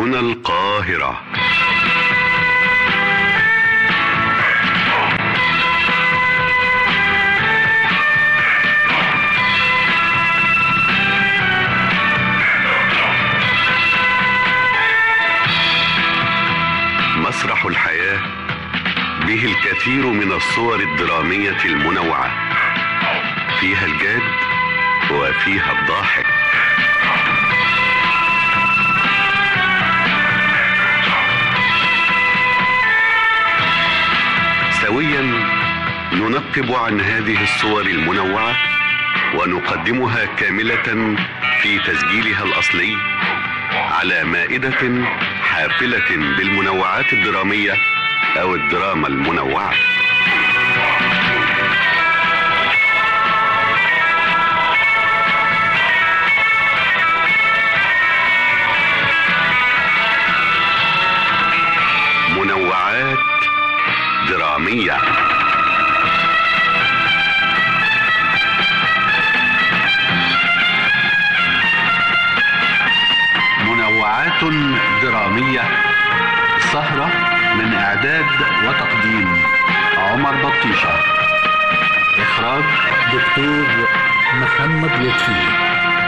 هنا القاهرة مسرح الحياة به الكثير من الصور الدرامية المنوعة فيها الجاد وفيها الضاحك سويا ننقب عن هذه الصور المنوعة ونقدمها كاملة في تسجيلها الأصلي على مائدة حافلة بالمنوعات الدرامية أو الدراما المنوعة منوعات درامية منوعات درامية سهرة من إعداد وتقديم عمر بطيشة إخراج دكتور محمد لطفي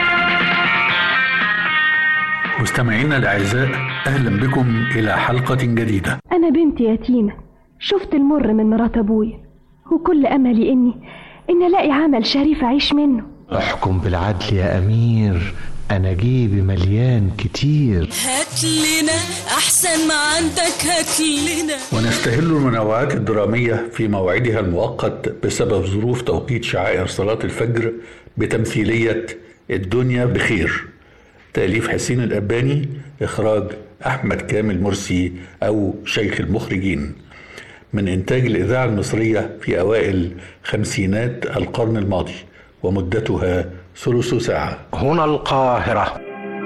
مستمعينا الأعزاء أهلا بكم إلى حلقة جديدة أنا بنت يتيمة شفت المر من مرات أبويا وكل أملي إني إن ألاقي عمل شريف أعيش منه احكم بالعدل يا أمير أنا جيبي مليان كتير هات لنا احسن ما عندك هات لنا ونستهل المنوعات الدرامية في موعدها المؤقت بسبب ظروف توقيت شعائر صلاة الفجر بتمثيلية الدنيا بخير تأليف حسين الأباني إخراج أحمد كامل مرسي أو شيخ المخرجين من إنتاج الإذاعة المصرية في أوائل خمسينات القرن الماضي ومدتها ثلث ساعة هنا القاهرة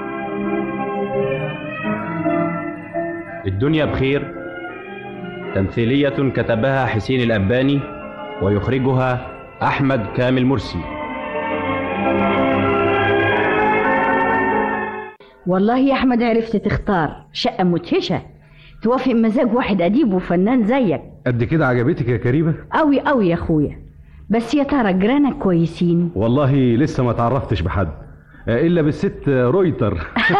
الدنيا بخير تمثيلية كتبها حسين الأباني ويخرجها أحمد كامل مرسي والله يا احمد عرفت تختار شقه مدهشه توافق مزاج واحد اديب وفنان زيك قد كده عجبتك يا كريمة؟ قوي قوي يا اخويا بس يا ترى جيرانك كويسين والله لسه ما تعرفتش بحد إلا بالست رويتر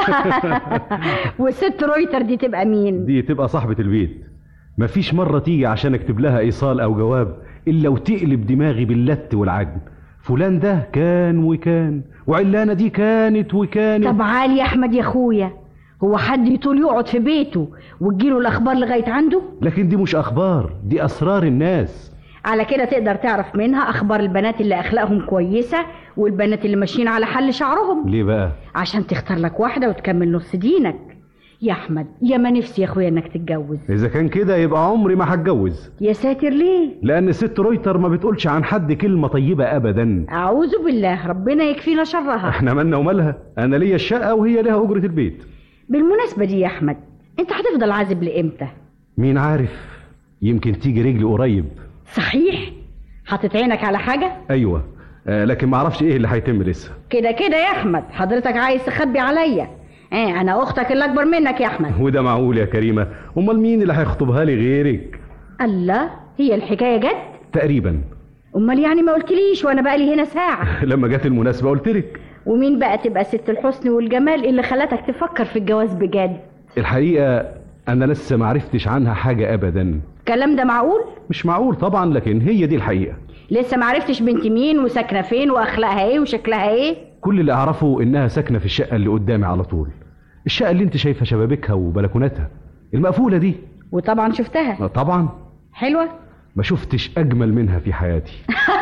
والست رويتر دي تبقى مين دي تبقى صاحبة البيت مفيش مرة تيجي عشان اكتب لها ايصال او جواب الا وتقلب دماغي باللت والعجن فلان ده كان وكان وعلانة دي كانت وكانت طب عالي يا احمد يا اخويا هو حد يطول يقعد في بيته وتجيله الاخبار لغايه عنده لكن دي مش اخبار دي اسرار الناس على كده تقدر تعرف منها اخبار البنات اللي اخلاقهم كويسه والبنات اللي ماشيين على حل شعرهم ليه بقى عشان تختار لك واحده وتكمل نص دينك يا احمد يا ما نفسي يا اخويا انك تتجوز اذا كان كده يبقى عمري ما هتجوز يا ساتر ليه لان الست رويتر ما بتقولش عن حد كلمة طيبة ابدا اعوذ بالله ربنا يكفينا شرها احنا مالنا ومالها انا ليا الشقة وهي ليها اجرة البيت بالمناسبه دي يا احمد انت هتفضل عازب لامتى مين عارف يمكن تيجي رجلي قريب صحيح حاطط عينك على حاجه ايوه آه لكن ما اعرفش ايه اللي هيتم لسه كده كده يا احمد حضرتك عايز تخبي عليا ايه انا اختك اللي اكبر منك يا احمد وده معقول يا كريمة امال مين اللي هيخطبها لي غيرك الله هي الحكايه جت تقريبا امال يعني ما قلتليش وانا بقى لي هنا ساعه لما جت المناسبة قلت لك ومين بقى تبقى ست الحسن والجمال اللي خلتك تفكر في الجواز بجد الحقيقة انا لسه ما عرفتش عنها حاجة ابدا الكلام ده معقول مش معقول طبعا لكن هي دي الحقيقة لسه ما عرفتش بنت مين وساكنه فين واخلاقها ايه وشكلها ايه كل اللي اعرفه انها ساكنة في الشقة اللي قدامي على طول الشقة اللي انت شايفة شبابيكها وبلكوناتها المقفولة دي وطبعا شفتها آه، طبعا حلوه ما شفتش اجمل منها في حياتي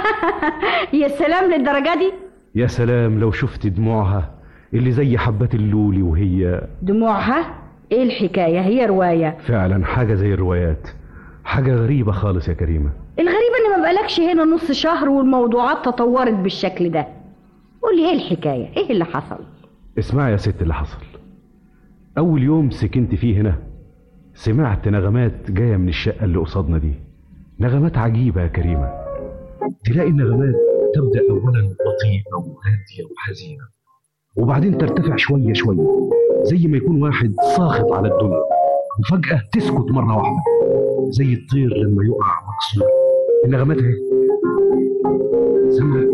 يا سلام للدرجه دي يا سلام لو شفت دموعها اللي زي حبات اللولي وهي دموعها ايه الحكايه هي روايه فعلا حاجة زي الروايات حاجة غريبة خالص يا كريمة الغريب ان ما بقالكش هنا نص شهر والموضوعات تطورت بالشكل ده قولي ايه الحكايه ايه اللي حصل اسمعي يا ست اللي حصل أول يوم سكنت فيه هنا سمعت نغمات جاية من الشقة اللي قصادنا دي نغمات عجيبة يا كريمة تلاقي النغمات تبدأ أولا بطيئة وهادية وحزينة وبعدين ترتفع شوية شوية زي ما يكون واحد ساخط على الدنيا وفجأة تسكت مرة واحدة زي الطير لما يقع مكسور النغمات اهي سامع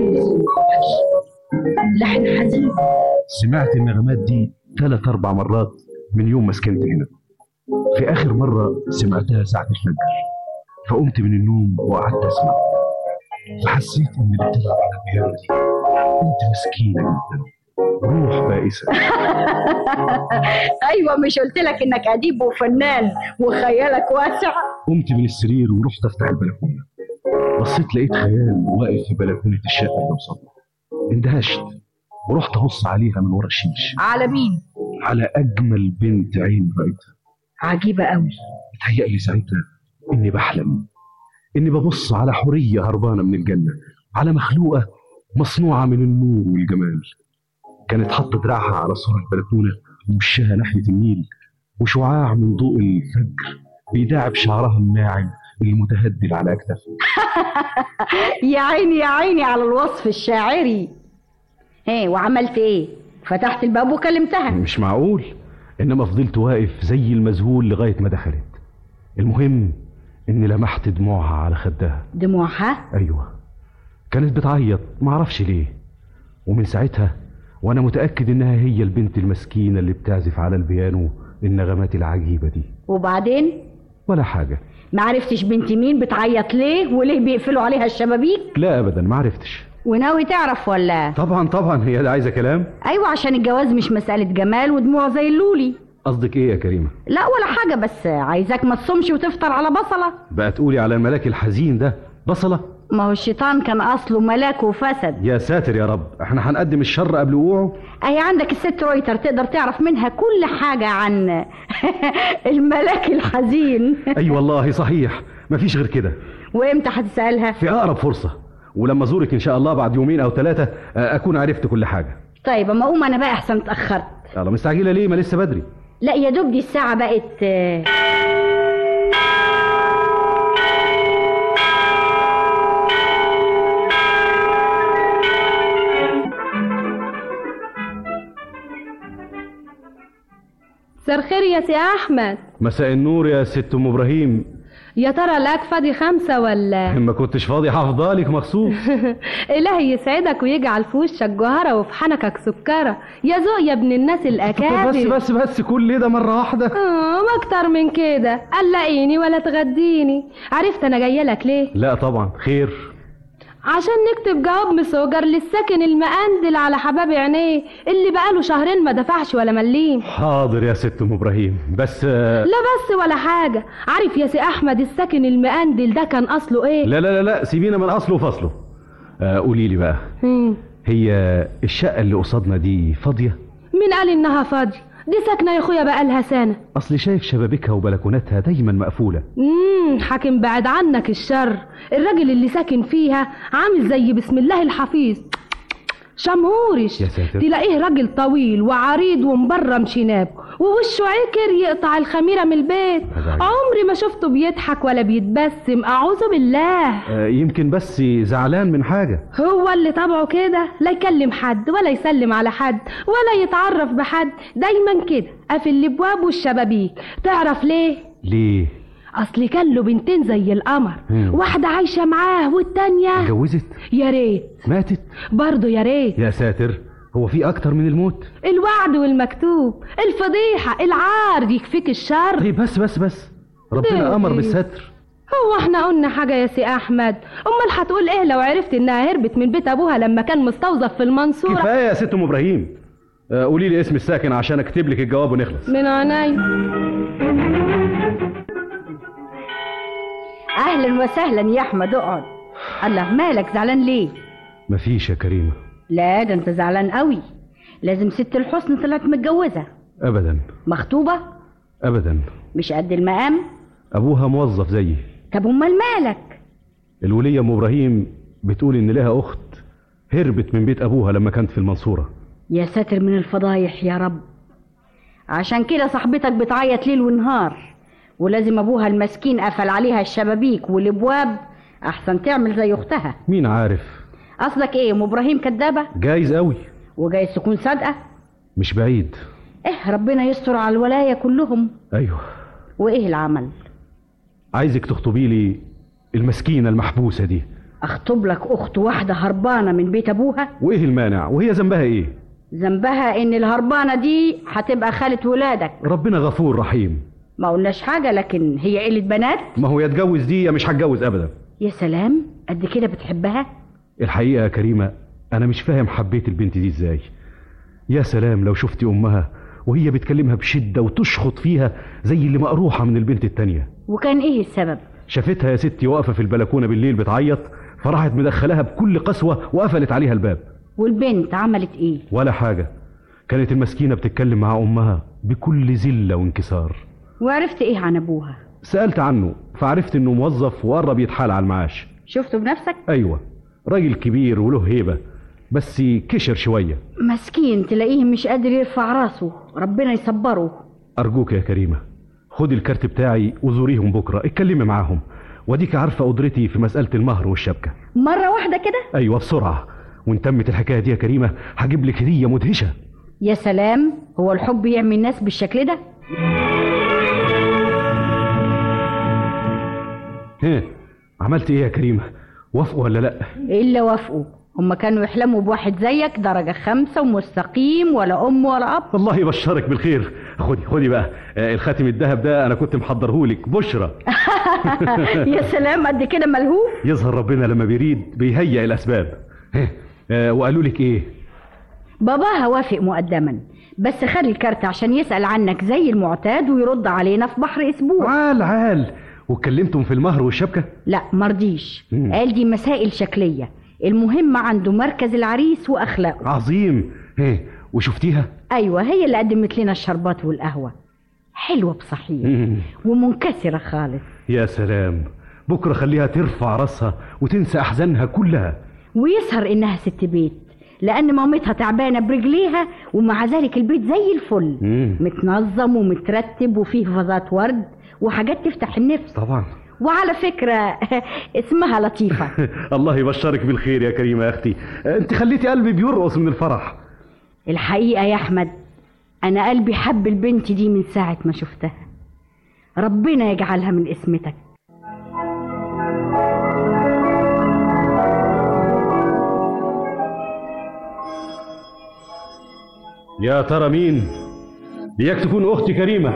لحن حزين سمعت النغمات دي ثلاث أربع مرات من يوم ما سكنت هنا في آخر مرة سمعتها ساعة الفجر فقمت من النوم وقعدت أسمع فحسيت إن اللي بتلعب على البيانو دي بنت مسكينة جدا روح بائسة ايوه مش قلت لك انك اديب وفنان وخيالك واسع قمت من السرير ورحت أفتح البلكونة بصيت لقيت خيال واقف في بلكونة الشقة اللي قصادنا اندهشت ورحت أبص عليها من ورا الشيش على مين على أجمل بنت عين رأيتها عجيبه قوي بتهيألي ساعتها إني بحلم إني ببص على حورية هربانة من الجنة على مخلوقة مصنوعة من النور والجمال كانت حاطة دراعها على سور البلكونة ووشها ناحية النيل وشعاع من ضوء الفجر بيداعب شعرها الناعم المتهدل على أكتافها يا عيني يا عيني على الوصف الشاعري ايه وعملت ايه فتحت الباب وكلمتها مش معقول إنما فضلت واقف زي المذهول لغاية ما دخلت المهم إني لمحت دموعها على خدها دموعها أيوة كانت بتعيط معرفش ليه ومن ساعتها وأنا متأكد إنها هي البنت المسكينة اللي بتعزف على البيانو النغمات العجيبة دي وبعدين ولا حاجة معرفتش بنت مين بتعيط ليه وليه بيقفلوا عليها الشبابيك لا أبدا معرفتش وناوي تعرف ولا طبعا طبعا هي ده عايزة كلام ايوه عشان الجواز مش مسألة جمال ودموع زي اللولي قصدك إيه يا كريمة لا ولا حاجة بس عايزاك ما تصومش وتفطر على بصلة بقى تقولي على الملاك الحزين ده بصلة ما هو الشيطان كان اصله ملاك وفسد يا ساتر يا رب احنا هنقدم الشر قبل وقوعه اهي عندك الست رويتر تقدر تعرف منها كل حاجة عن الملاك الحزين اي والله صحيح مفيش غير كده وامتى هتسألها في اقرب فرصة ولما ازورك ان شاء الله بعد يومين او ثلاثة اكون عرفت كل حاجة طيب اما اقوم انا بقى احسن اتأخرت يلا مستعجلة ليه ما لسه بدري لا يا دوب دي الساعة بقت آه، مساء الخير يا سي احمد مساء النور يا ست ام ابراهيم يا ترى الاك فاضي خمسة ولا ما كنتش فاضي هفضلك مخصوص إلهي يسعدك ويجعل في وشك جوهرة وفي حنكك سكرة يا ذوق يا ابن الناس الأكابر بس بس بس كل ده مرة واحدة آه ما أكتر من كده قلقيني ولا تغديني عرفت أنا جاية لك ليه لا طبعا خير عشان نكتب جواب مسوجر للساكن المقندل على حباب عينيه اللي بقاله شهرين ما دفعش ولا مليم حاضر يا ست ام ابراهيم بس آه، لا بس ولا حاجة عارف يا سي أحمد الساكن المقندل ده كان أصله إيه؟ لا لا لا لا سيبينا من اصله وفصله آه، قولي لي بقى مم. هي الشقة اللي قصادنا دي فاضية مين قال إنها فاضية؟ دي ساكنة يا أخويا بقالها سنة اصل شايف شبابيكها وبلكوناتها دايما مقفولة امم حاكم بعد عنك الشر الراجل اللي ساكن فيها عامل زي بسم الله الحفيظ شمهورش يا ساتر. تلاقيه راجل طويل وعريض ومبرم شناب ووشه عكر يقطع الخميرة من البيت هذا عجيب. عمري ما شفته بيضحك ولا بيتبسم أعوذ بالله آه، يمكن بس زعلان من حاجة هو اللي طبعه كده لا يكلم حد ولا يسلم على حد ولا يتعرف بحد دايما كده قافل الابواب والشبابيك تعرف ليه ليه اصل كان له بنتين زي القمر مم. واحده عايشه معاه والتانيه اتجوزت يا ريت ماتت برضه يا ريت يا ساتر هو في اكتر من الموت الوعد والمكتوب الفضيحه العار يكفيك الشر طيب بس بس بس ربنا ليه؟ امر بالستر هو احنا قلنا حاجه يا سي احمد امال هتقول ايه لو عرفت انها هربت من بيت ابوها لما كان مستوظف في المنصوره كفايه يا ست ام ابراهيم آه، قولي لي اسم الساكن عشان اكتب لك الجواب ونخلص من عيني اهلا وسهلا يا احمد اقعد الله مالك زعلان ليه مفيش يا كريمه لا ده انت زعلان قوي لازم ست الحسن طلعت متجوزه ابدا مخطوبه ابدا مش قد المقام ابوها موظف زيي طب امال مالك الوليه ام ابراهيم بتقول ان لها اخت هربت من بيت ابوها لما كانت في المنصوره يا ساتر من الفضايح يا رب عشان كده صاحبتك بتعيط ليل ونهار ولازم ابوها المسكين قفل عليها الشبابيك والابواب احسن تعمل زي اختها مين عارف قصدك ايه ام ابراهيم كدابه جايز قوي وجايز تكون صادقة مش بعيد إيه ربنا يستر على الولاية كلهم ايوه وإيه العمل عايزك تخطبي لي المسكينه المحبوسه دي أخطب لك أخت واحدة هربانة من بيت أبوها وايه المانع وهي ذنبها ايه ذنبها إن الهربانة دي هتبقى خالة ولادك ربنا غفور رحيم ما قلناش حاجة لكن هي قلة بنات ما هو يتجوز دي يا مش هتجوز ابدا يا سلام قد كده بتحبها الحقيقه يا كريمه انا مش فاهم حبيت البنت دي ازاي يا سلام لو شفتي امها وهي بتكلمها بشده وتشخط فيها زي اللي مقروحه من البنت التانيه وكان إيه السبب شافتها يا ستي واقفه في البلكونه بالليل بتعيط فراحت مدخلاها بكل قسوه وقفلت عليها الباب والبنت عملت إيه ولا حاجه كانت المسكينه بتتكلم مع امها بكل ذله وانكسار وعرفت إيه عن أبوها سالت عنه فعرفت انه موظف وقرب يتحال على المعاش شفته بنفسك ايوه راجل كبير وله هيبه بس كشر شويه مسكين تلاقيه مش قادر يرفع راسه ربنا يصبره ارجوك يا كريمه خدي الكارت بتاعي وزوريهم بكره اتكلمي معاهم وديك عارفه قدرتي في مساله المهر والشبكه مرة واحدة كده ايوه بسرعه وان تمت الحكايه دي يا كريمه هجيب لك هديه مدهشه يا سلام هو الحب يعمي الناس بالشكل ده ها عملت ايه يا كريمه وافقوا ولا لا إلا وافقوا هما كانوا يحلموا بواحد زيك درجة خمسة ومستقيم ولا أم ولا أب الله يبشرك بالخير خدي خدي بقى آه، الخاتم الذهب ده انا كنت محضرهولك بشرى يا سلام قد كده ملهوف يظهر ربنا لما بيريد بيهيئ الاسباب ها آه، وقالوا لك ايه باباها وافق مقدما بس خلي الكارت عشان يسأل عنك زي المعتاد ويرد علينا في بحر أسبوع عال عال واتكلمتم في المهر والشبكه لا مرضيش مم. قال دي مسائل شكلية المهم عنده مركز العريس وأخلاقه عظيم ها وشفتيها أيوة هي اللي قدمت لنا الشربات والقهوة حلوة بصحيح مم. ومنكسرة خالص يا سلام بكره خليها ترفع راسها وتنسى احزانها كلها ويسهر إنها ست بيت لأن مامتها تعبانة برجليها ومع ذلك البيت زي الفل مم. متنظم ومترتب وفيه فازات ورد وحاجات تفتح النفس طبعا وعلى فكرة اسمها لطيفة الله يبشرك بالخير يا كريمه يا اختي انت خليتي قلبي بيرقص من الفرح الحقيقة يا أحمد أنا قلبي حب البنت دي من ساعة ما شفتها ربنا يجعلها من اسمتك يا ترى مين ليك تكون اختي كريمه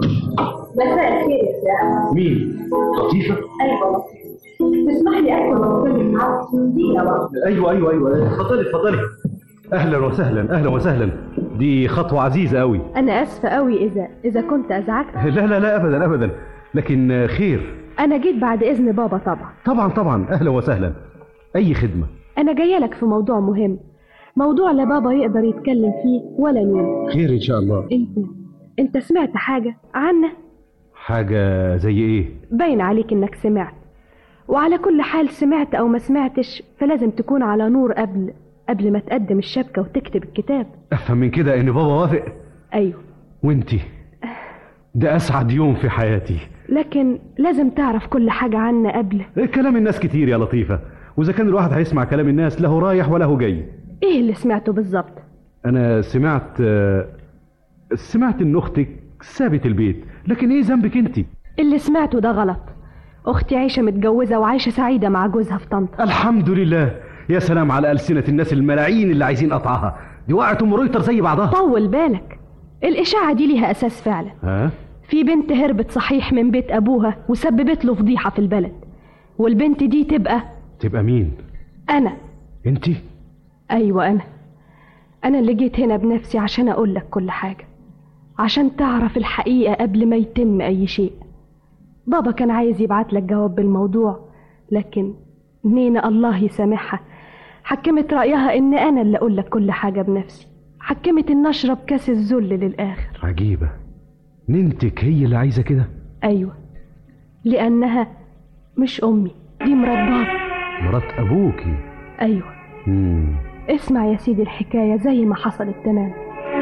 مساء الخير يا سيدي مين لطيفه ايوه تسمح لي ادخل واتكلم معاك دقيقه واحده ايوه ايوه ايوه اتفضلي اتفضلي اهلا وسهلا اهلا وسهلا دي خطوه عزيزه قوي أنا آسفة قوي إذا إذا كنت أزعجتك لا لا لا ابدا ابدا لكن خير أنا جيت بعد إذن بابا طبعا طبعا طبعا اهلا وسهلا اي خدمه أنا جاية لك في موضوع مهم موضوع لا بابا يقدر يتكلم فيه ولا مين خير ان شاء الله أنت أنت سمعت حاجة عنا حاجه زي ايه باين عليك إنك سمعت وعلى كل حال سمعت أو ما سمعتش فلازم تكون على نور قبل قبل ما تقدم الشبكة وتكتب الكتاب افهم من كده ان بابا وافق أيوه وانتي ده اسعد يوم في حياتي لكن لازم تعرف كل حاجة عنا قبل كلام الناس كتير يا لطيفه واذا كان الواحد هيسمع كلام الناس له رايح وله جاي إيه اللي سمعته بالظبط انا سمعت آه، سمعت ان اختك سابت البيت لكن ايه ذنبك انت اللي سمعته ده غلط أختي عايشة متجوزة وعايشة سعيدة مع جوزها في طنطا الحمد لله يا سلام على ألسنة الناس الملايين اللي عايزين قطعها دي وقعت ام رويتر زي بعضها طول بالك الإشاعة دي ليها أساس فعلا ها في بنت هربت صحيح من بيت أبوها وسببت له فضيحة في البلد والبنت دي تبقى تبقى مين أنا انت أيوة أنا أنا اللي جيت هنا بنفسي عشان أقول لك كل حاجة عشان تعرف الحقيقة قبل ما يتم أي شيء بابا كان عايز يبعت لك جواب بالموضوع لكن نينا الله يسامحها حكمت رأيها إن أنا اللي أقول لك كل حاجة بنفسي حكمت إن أشرب كاس الذل للآخر عجيبة ننتك هي اللي عايزة كده أيوة لأنها مش أمي دي مرات بابا مرات أبوكي أيوة مم. اسمع يا سيدي الحكاية زي ما حصلت تمام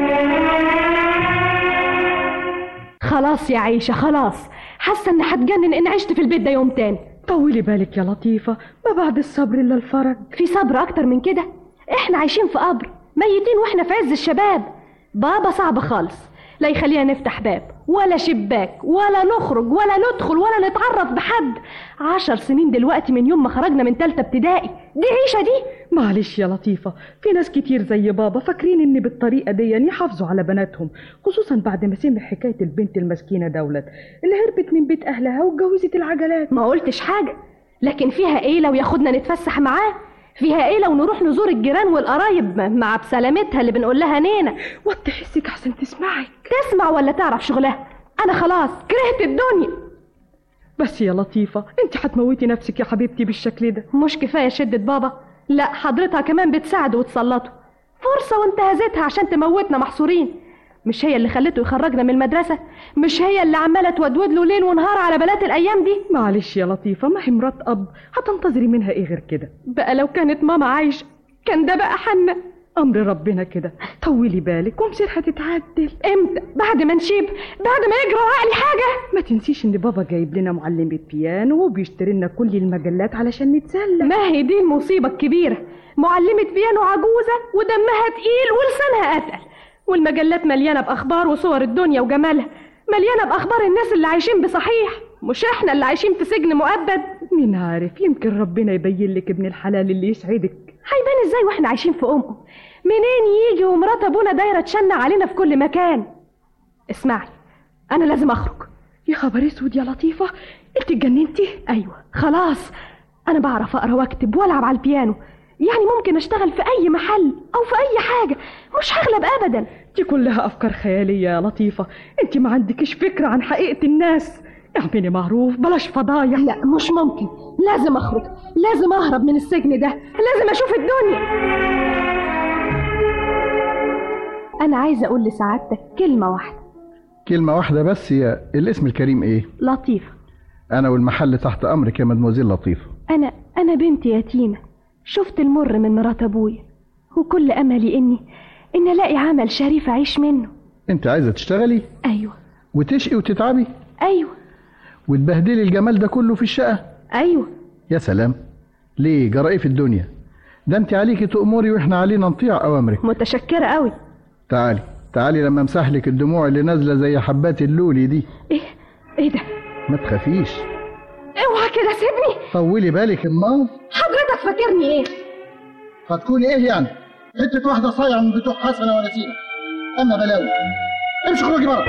خلاص يا عيشة خلاص حاسة إن هتجنن إن عشت في البيت ده يوم تاني طولي بالك يا لطيفة ما بعد الصبر إلا الفرج في صبر أكتر من كده إحنا عايشين في قبر ميتين واحنا في عز الشباب بابا صعب خالص لا يخلينا نفتح باب ولا شباك ولا نخرج ولا ندخل ولا نتعرف بحد عشر سنين دلوقتي من يوم ما خرجنا من تالتة ابتدائي دي عيشة دي معلش يا لطيفة في ناس كتير زي بابا فاكرين ان بالطريقة دي يحافظوا على بناتهم خصوصا بعد ما سمع حكاية البنت المسكينة دولت اللي هربت من بيت اهلها واتجوزت العجلات ما قلتش حاجة لكن فيها ايه لو ياخدنا نتفسح معاه فيها ايه لو نروح نزور الجيران والقرايب مع بسلامتها اللي بنقول لها نينا وطي حسك احسن تسمعك تسمع ولا تعرف شغلها انا خلاص كرهت الدنيا بس يا لطيفة انت هتموتي نفسك يا حبيبتي بالشكل ده مش كفاية شدة بابا لا حضرتها كمان بتساعده وتسلطه فرصة وانتهزتها عشان تموتنا محصورين مش هي اللي خلته يخرجنا من المدرسة مش هي اللي عمالة تودود له ليل ونهار على بنات الأيام دي معلش يا لطيفة ما هي مرات أب هتنتظري منها إيه غير كده بقى لو كانت ماما عايشة كان ده بقى حنا أمر ربنا كده طولي بالك ومصيرها تتعدل امتى بعد ما نشيب بعد ما يجرى عقلي حاجة ما تنسيش إن بابا جايب لنا معلمة بيانو وبيشتري لنا كل المجلات علشان نتسلى ما هي دي المصيبة الكبيرة معلمة بيانو عجوزة ودمها تقيل ولسانها أتقل والمجلات مليانة بأخبار وصور الدنيا وجمالها مليانة بأخبار الناس اللي عايشين بصحيح مش احنا اللي عايشين في سجن مؤبد مين عارف يمكن ربنا يبين لك ابن الحلال اللي يسعدك هيبان ازاي واحنا عايشين في أمه منين يجي ومرات ابونا دايرة تشنع علينا في كل مكان اسمعي أنا لازم أخرج يا خبر اسود يا لطيفة انت اتجننتي أيوة خلاص أنا بعرف أقرأ وأكتب وألعب على البيانو يعني ممكن اشتغل في اي محل او في اي حاجه مش هغلب ابدا دي كلها افكار خياليه يا لطيفه انت ما عندكش فكره عن حقيقه الناس اعملي معروف بلاش فضايح لا مش ممكن لازم اخرج لازم اهرب من السجن ده لازم اشوف الدنيا انا عايزه اقول لسعادتك كلمه واحده كلمة واحدة بس يا الاسم الكريم ايه؟ لطيفه أنا والمحل تحت أمرك يا مدموزيل لطيفة انا انا بنت يتيمه شفت المر من مرات ابويا وكل املي اني ان الاقي عمل شريف اعيش منه أنت عايزة تشتغلي ايوه وتشقي وتتعبي ايوه وتبهدلي الجمال ده كله في الشقة ايوه يا سلام ليه جرى ايه في الدنيا ده انت عليكي تأمري واحنا علينا نطيع أوامرك متشكره قوي تعالي تعالي لما امسح لك الدموع اللي نازلة زي حبات اللولي دي ايه ايه ده ما تخافيش اوعى كده سيبني طولي بالك النار حضرتك فاكرني ايه هتكوني ايه يعني حتة واحدة صايعة من بتوع حسنة ونسيمة أما بلاوي امشي خروجي بره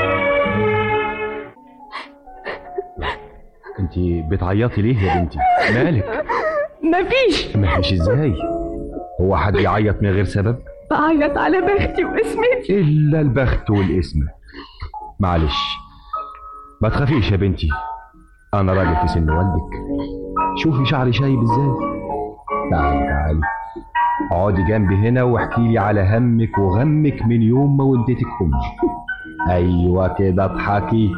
انت بتعيطي ليه يا بنتي مالك مفيش مفيش ازاي هو حد يعيط من غير سبب بعيط على بختي واسمتي الا البخت والاسم معلش ما تخافيش يا بنتي انا راجل في سن والدك شوفي شعري شايب ازاي تعالي تعالي اقعدي جنبي هنا واحكي لي على همك وغمك من يوم ما ولدتك امي ايوه كده اضحكي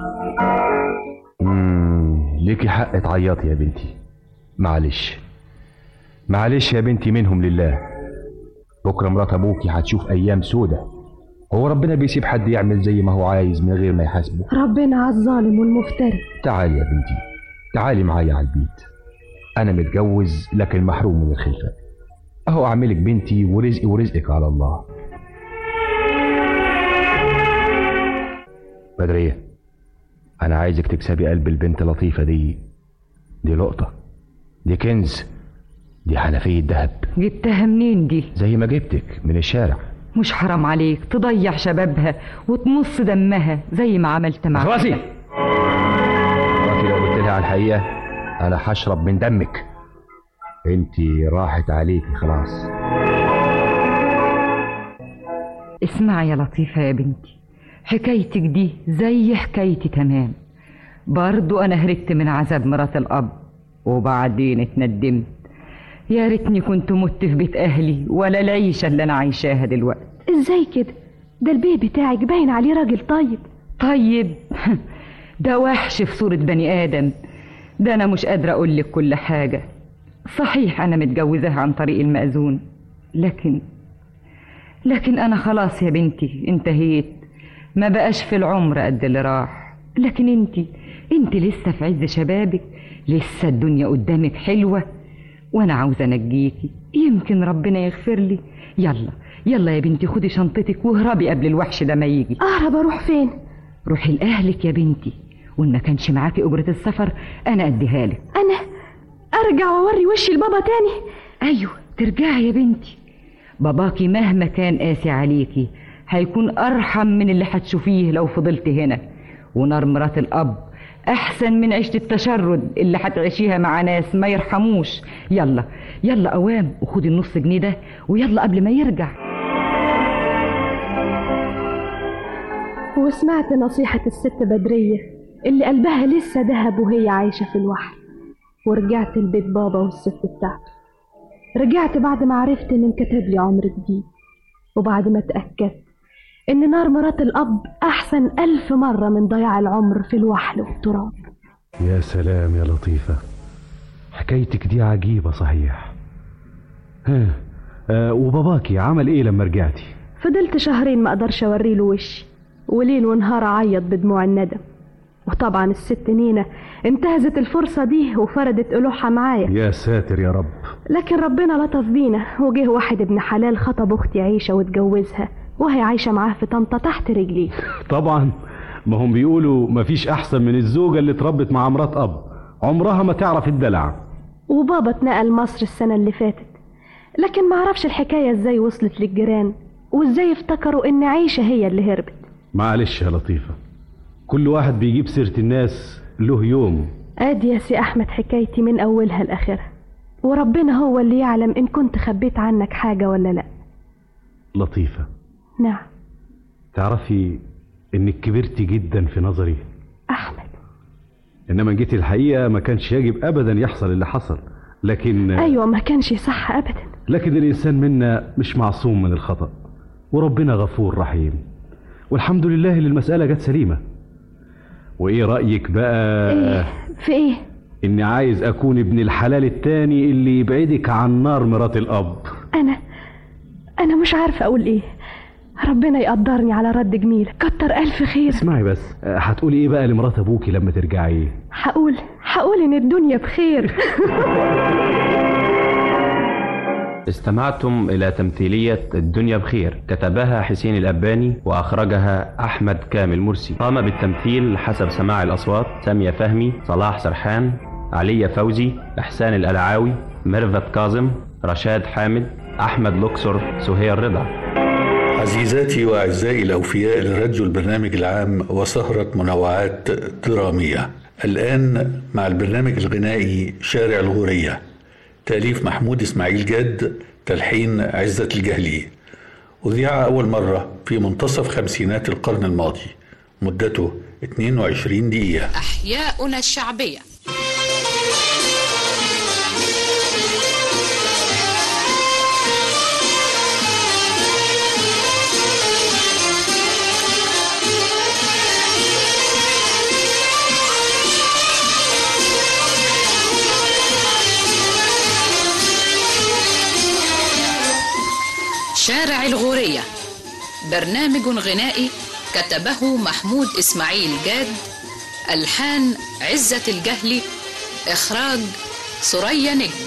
امم ليكي حق تعيطي يا بنتي معلش معلش يا بنتي منهم لله بكره مرات ابوكي هتشوف ايام سودة هو ربنا بيسيب حد يعمل زي ما هو عايز من غير ما يحاسبه ربنا على الظالم والمفتري تعالي يا بنتي تعالي معايا على البيت انا متجوز لكن محروم من الخلفه اهو اعملك بنتي ورزقي ورزقك على الله بدرية انا عايزك تكسبي قلب البنت لطيفة دي دي لقطة دي كنز دي حنفية ذهب جبتها منين دي زي ما جبتك من الشارع مش حرام عليك تضيع شبابها وتمص دمها زي ما عملت مع خلاصي مراتي لو قلت لها على الحقيقة انا هشرب من دمك انت راحت عليكي خلاص اسمعي يا لطيفة يا بنتي حكايتك دي زي حكايتي تمام برضو انا هربت من عذاب مرات الاب وبعدين اتندمت يا ريتني كنت مت في بيت اهلي ولا العيشه اللي انا عايشاها دلوقتي ازاي كده ده البيه بتاعك باين عليه راجل طيب طيب ده وحش في صورة بني آدم ده أنا مش قادرة أقول لك كل حاجة صحيح أنا متجوزاها عن طريق المأذون لكن لكن أنا خلاص يا بنتي انتهيت ما بقاش في العمر قد اللي راح لكن انت انت لسه في عز شبابك لسه الدنيا قدامك حلوة وأنا عاوزة أنجيكي يمكن ربنا يغفر لي يلا يلا يا بنتي خدي شنطتك واهربي قبل الوحش ده ما يجي اهرب اروح فين روحي لاهلك يا بنتي وان ما كانش معاكي اجره السفر انا اديها لك انا ارجع واوري وشي لبابا تاني ايوه ترجعي يا بنتي باباكي مهما كان قاسي عليكي هيكون ارحم من اللي هتشوفيه لو فضلت هنا ونار مرات الاب احسن من عيشه التشرد اللي هتعيشيها مع ناس ما يرحموش يلا يلا اوام وخدي النص جنيه ده ويلا قبل ما يرجع وسمعت نصيحة الست بدرية اللي قلبها لسه ذهب وهي عايشة في الوحل ورجعت لبيت بابا والست بتاعته رجعت بعد ما عرفت ان انكتب لي عمر جديد وبعد ما اتأكدت ان نار مرات الأب أحسن ألف مرة من ضياع العمر في الوحل والتراب يا سلام يا لطيفة حكايتك دي عجيبة صحيح ها آه وباباكي عمل ايه لما رجعتي فضلت شهرين ما اقدرش اوريله وشي وليل ونهار اعيط بدموع الندم وطبعا الست نينا انتهزت الفرصة دي وفردت قلوحها معايا يا ساتر يا رب لكن ربنا لطف بينا وجه واحد ابن حلال خطب اختي عيشة واتجوزها وهي عايشة معاه في طنطا تحت رجليه طبعا ما هم بيقولوا مفيش احسن من الزوجة اللي اتربت مع مرات اب عمرها ما تعرف الدلع وبابا اتنقل مصر السنة اللي فاتت لكن معرفش الحكاية ازاي وصلت للجيران وازاي افتكروا ان عيشة هي اللي هربت معلش يا لطيفة كل واحد بيجيب سيرة الناس له يوم ادي يا سي احمد حكايتي من اولها لاخرها وربنا هو اللي يعلم ان كنت خبيت عنك حاجة ولا لا لطيفة نعم تعرفي انك كبرتي جدا في نظري احمد انما جيتي الحقيقة ما كانش يجب ابدا يحصل اللي حصل لكن ايوه ما كانش صح ابدا لكن الانسان منا مش معصوم من الخطأ وربنا غفور رحيم والحمد لله اللي المسألة جت سليمة وايه رأيك بقى ايه في ايه اني عايز اكون ابن الحلال التاني اللي يبعدك عن نار مرات الاب انا انا مش عارفه اقول ايه ربنا يقدرني على رد جميل كتر الف خير اسمعي بس أه، هتقولي ايه بقى لمرات ابوكي لما ترجعي هقول هقول ان الدنيا بخير استمعتم إلى تمثيلية الدنيا بخير كتبها حسين الأباني وأخرجها أحمد كامل مرسي قام بالتمثيل حسب سماع الأصوات سامية فهمي صلاح سرحان علي فوزي إحسان الألعاوي ميرفت كاظم رشاد حامد أحمد لوكسور سهير رضا عزيزاتي وأعزائي الأوفياء لراديو البرنامج العام وسهرة منوعات درامية الآن مع البرنامج الغنائي شارع الغورية تأليف محمود إسماعيل جاد تلحين عزة الجهلي أذيع أول مرة في منتصف خمسينات القرن الماضي مدته 22 دقيقة أحياؤنا الشعبية شارع الغورية برنامج غنائي كتبه محمود إسماعيل جاد ألحان عزة الجهلي إخراج سريا نجم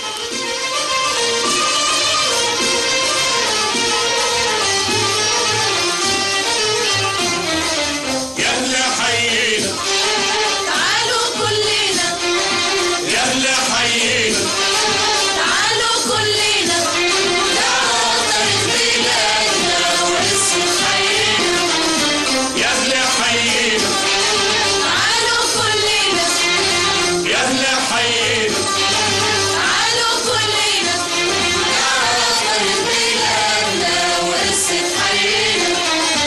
يا اهل حينا تعالوا كلنا يا اهل حينا تعالوا كلنا نعطر بلادنا واسم خيرنا يا اهل حينا تعالوا كلنا يا اهل حينا تعالوا كلنا نعطر بلادنا واسم خيرنا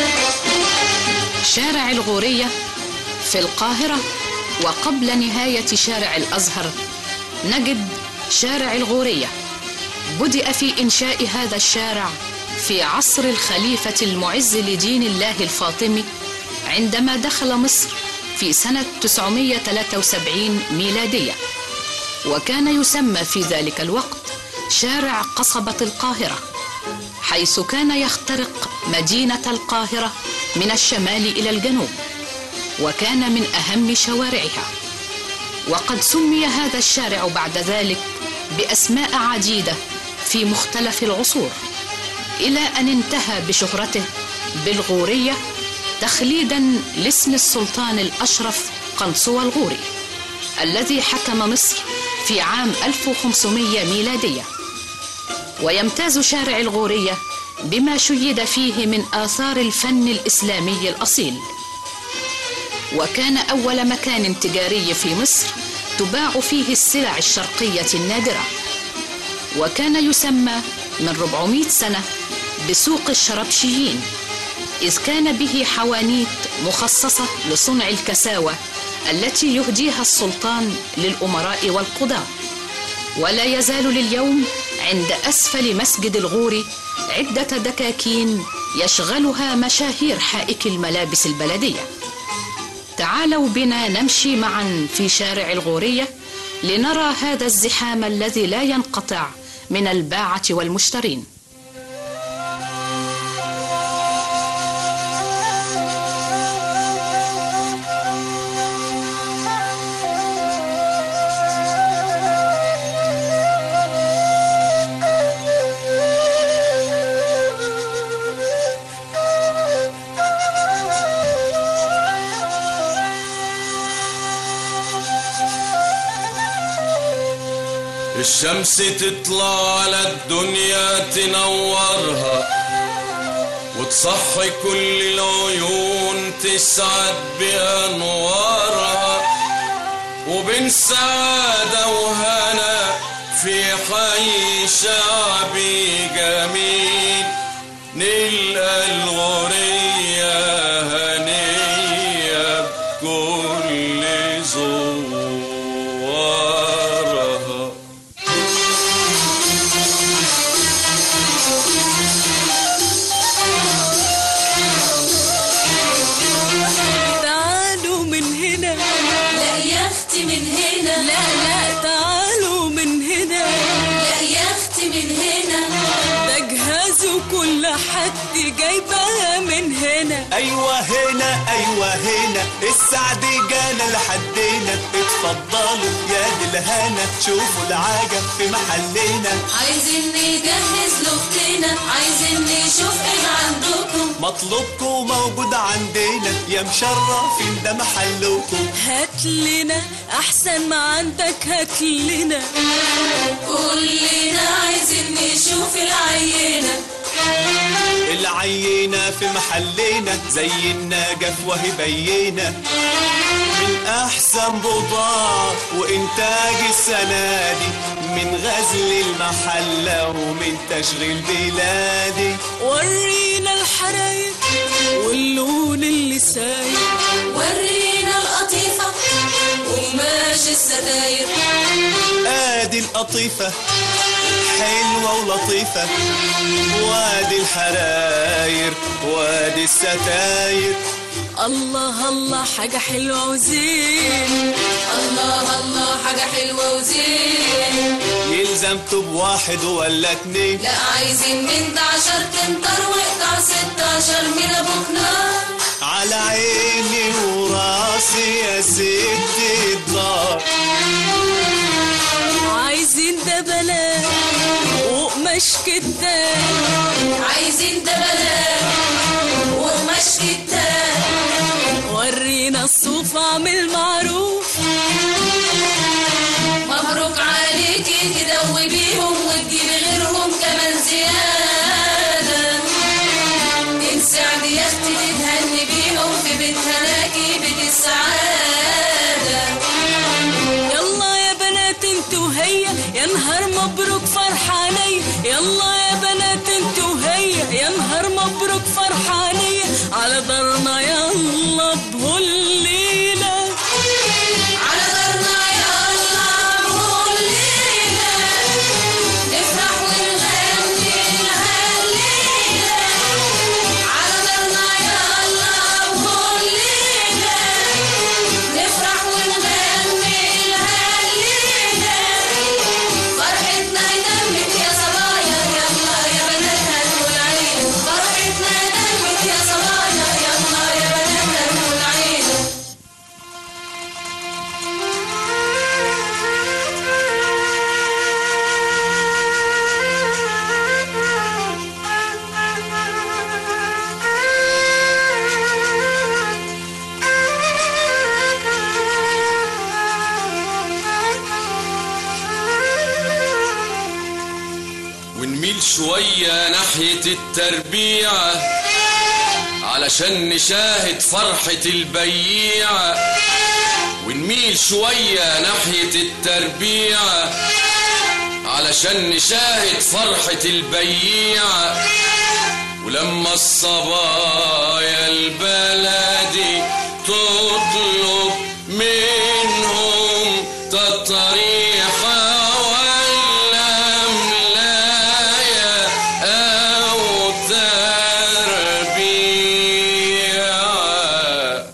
شارع الغورية في القاهرة وقبل نهاية شارع الأزهر نجد شارع الغورية بدأ في إنشاء هذا الشارع في عصر الخليفة المعز لدين الله الفاطمي عندما دخل مصر في سنة 973 ميلادية وكان يسمى في ذلك الوقت شارع قصبة القاهرة حيث كان يخترق مدينة القاهرة من الشمال إلى الجنوب وكان من أهم شوارعها وقد سمي هذا الشارع بعد ذلك بأسماء عديدة في مختلف العصور إلى أن انتهى بشهرته بالغورية تخليدا لاسم السلطان الأشرف قنصوة الغوري الذي حكم مصر في عام 1500 ميلادية ويمتاز شارع الغورية بما شيد فيه من آثار الفن الإسلامي الأصيل وكان أول مكان تجاري في مصر تباع فيه السلع الشرقية النادرة وكان يسمى من 400 سنة بسوق الشربشيين إذ كان به حوانيت مخصصة لصنع الكساوة التي يهديها السلطان للأمراء والقضاة ولا يزال لليوم عند أسفل مسجد الغور عدة دكاكين يشغلها مشاهير حائك الملابس البلدية تعالوا بنا نمشي معا في شارع الغورية لنرى هذا الزحام الذي لا ينقطع من الباعة والمشترين الشمس تطلع على الدنيا تنورها وتصحي كل العيون تسعد بأنوارها وبين سعادة وهنا في حي شعبي جميل نلقى الغورية هنية بكل زوارها تعالوا من هنا لا يا اختي من هنا لا لا تعالوا من هنا لا يا اختي من هنا ده جهازه كل حد جايبها من هنا ايوه هنا ايوه هنا السعد جانا لحدنا اتفضلوا يا دي الهنا شوفوا العجب في محلنا عايزين نجهز لوقتنا عايزين نشوف ايه عندكم مطلوبكم موجود عندنا يا مشرفين ده محلكم هات لنا احسن ما عندك هات لنا كلنا عايزين نشوف العينه العينة في محلنا زي النجف وهي بينة من أحسن بضاعة وإنتاج السنة دي من غزل المحلة ومن تشغيل بلادي ورينا الحرايق واللون اللي ساير ورينا القطيفة وقماش الستاير ادي القطيفة حلوة ولطيفة وادي الحراير وادي الستاير الله الله حاجة حلوة وزين الله الله حاجة حلوة وزين يلزم تب واحد ولا اتنين لا عايزين من ده عشر تنطر واقطع ستاشر من ابوك نار على عيني وراسي يا ست الدار عايزين ده بلاء وقماش كتان عايزين ده بلاء وقماش كتان ورينا الصوف اعمل معروف مبروك عليكي تدوي بيهم وتجيبي غيرهم كمان زيادة تنسعد يا اختي تتهني بيهم في بيت هناكي بيت السعادة يلا يا بنات انتوا هي يا نهار مبروك فرحانية يلا يا بنات انتوا هي يا نهار مبروك فرحانية على دارنا يلا بهو الليلة على دارنا يلا بهو الليلة نفرح ونميل شوية ناحية التربيعة علشان نشاهد فرحة البييعة ونميل شوية ناحية التربيعة علشان نشاهد فرحة البييعة ولما الصبايا البلدي تطلب منهم تطريحة ولا ملاية أو تربيعة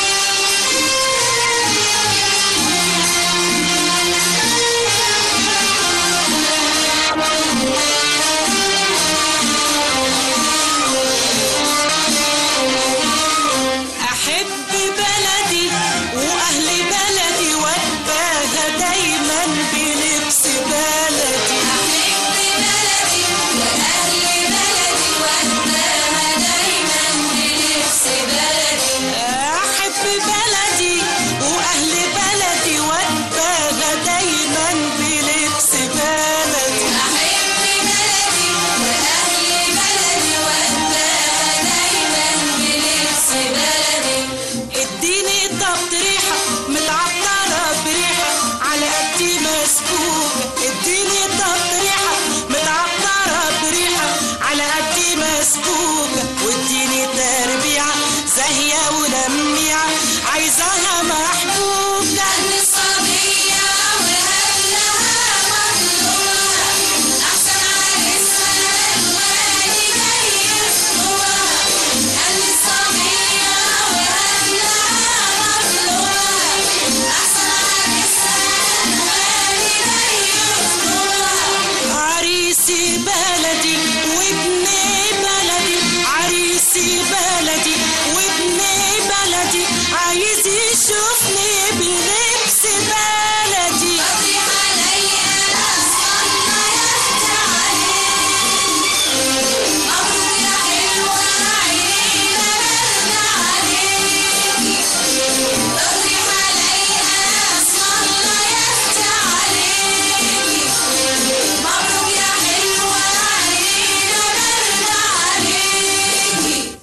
أحب بلدي وأهل بلدي وأتباهى دايما بلبس بلدي أحب بلدي وأهل بلدي وأتباهى دايما بلبس بلدي أحب بلدي وأهل بلدي وأتباهى دايما بلبس بلدي أحب بلدي وأهل بلدي وأتباهى دايما بلبس بلدي اديني ضبط ريحة متعطرة بريحة على قدي مسكوكة اديني ضبط ريحة متعطرة بريحة على قدي مسكوكة واديني تربيعة زاهية ولميعة عايزاها محبوكة الصبية وهبلها مطلوبة أحسن عريسها الوالي جاي يخطبها الصبية وهبلها مطلوبة أحسن عريسها الوالي جاي يخطبها عريسي بلدي وابني بلدي عريسي بلدي وابني بلدي عايز يشوفني بلبس بلدي قضي عليا أصلنا يفتح عليك مبروك يا حلوة عينينا برد عليكي قضي عليا أصلنا يفتح عليكي مبروك يا حلوة عينينا برد عليكي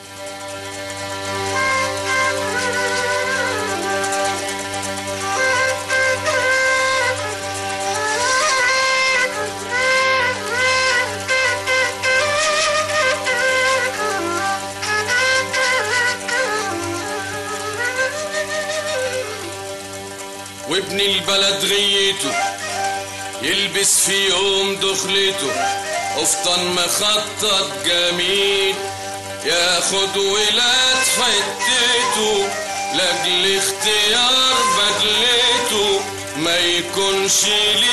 وابن البلد غيته يلبس في يوم دخلته قفطان مخطط جميل ياخد ولاد حتته لاجل اختيار بدلته ما يكونش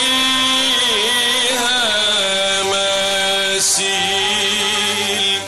ليها مثيل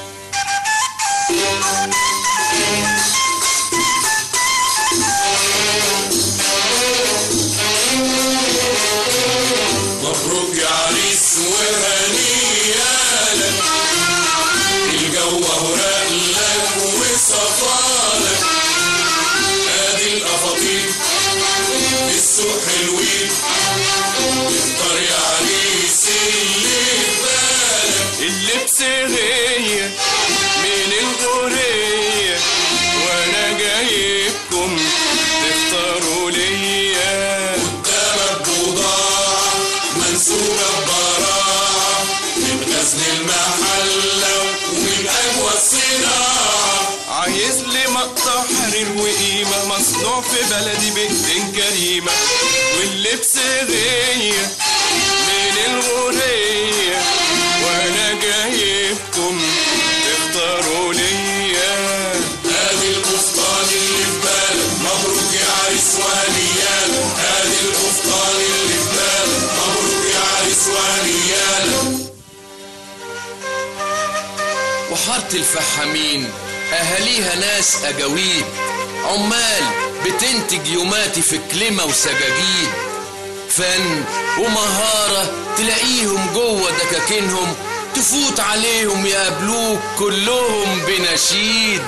مبروك يا عريس وهنيالك الجو اوراق لك وصفالك ادي الافاطيل في السوق حلوين اختار يا عريس اللي في بالك اللبس غية من الغورية وانا جايبكم تختاروا ليا قدامك بضاعة منسوبة ببراعة من غزل المحلة ومن أجوى الصناعة عايز لي مقطع حرير وقيمة مصنوع في بلدي بإيدين كريمة واللبس غية من الغورية وأنا جايبكم تختاروا ليا ادي القفطان اللي في بالك مبروك يا عريس وهنيالك ادي القفطان اللي في بالك مبروك يا عريس وهنيالك وحارة الفحامين أهاليها ناس أجاويد عمال بتنتج يوماتي في كلمة وسجاجيد فن ومهارة تلاقيهم جوه دكاكينهم تفوت عليهم يقابلوك كلهم بنشيد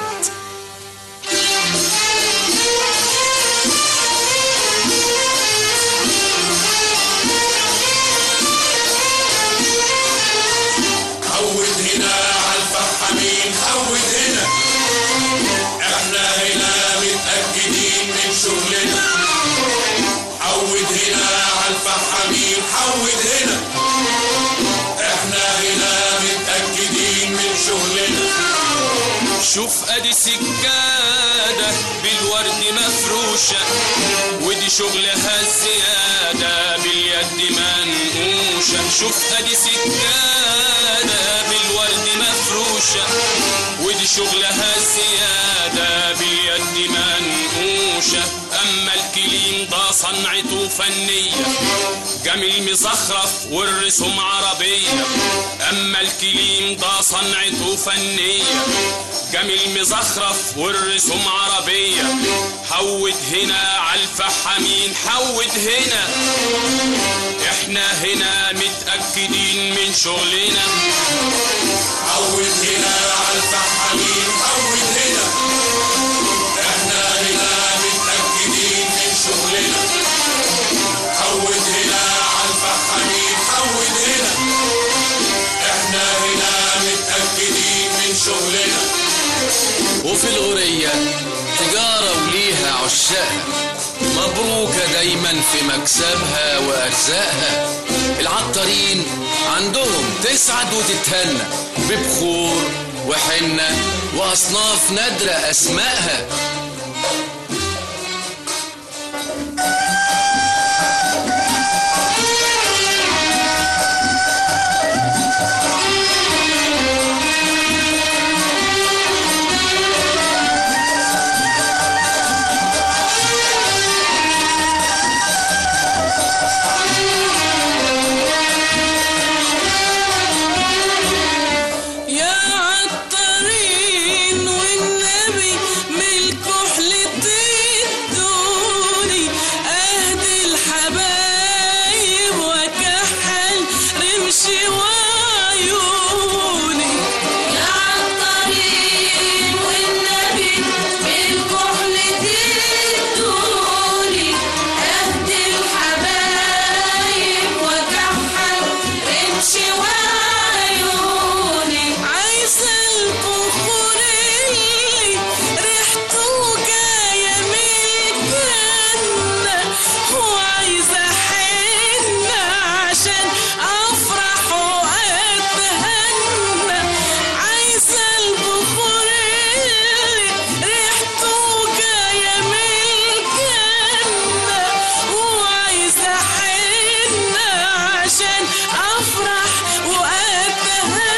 من شغلنا حود هنا على الفحامين حود هنا احنا هنا متأكدين من شغلنا شوف ادي سجادة بالورد مفروشة ودي شغلها الزيادة باليد منقوشة شوف ادي سجادة بالورد مفروشة ودي شغلها الزيادة باليد منقوشة اما الكليم ده صنعته فنية جميل مزخرف والرسوم عربية اما الكليم ده صنعته فنية جميل مزخرف والرسوم عربية حود هنا على الفحامين حود هنا احنا هنا متأكدين من شغلنا حود هنا على الفحامين حود هنا احنا هنا متأكدين من شغلنا حود هنا على الفحامين حود هنا احنا هنا متأكدين من شغلنا وفي الغرية تجارة وليها عشاقها مبروكة دايما في مكسبها وأرزاقها العطارين عندهم تسعد وتتهنى ببخور وحنة وأصناف نادرة أسمائها يا عطارين والنبي ملكحل تدوني اهدي الحبايب وكحل رمشي وعيوني يا عطارين والنبي ملكحل تدوني اهدي الحبايب وكحل رمشي وعيوني عايزة البخور اللي ريحته جاية من الجنة وعايزة حنة عشان أفرح وأتهنى عايزة البخور اللي ريحته جاية من الجنة وعايزة حنة عشان أفرح وأتهنى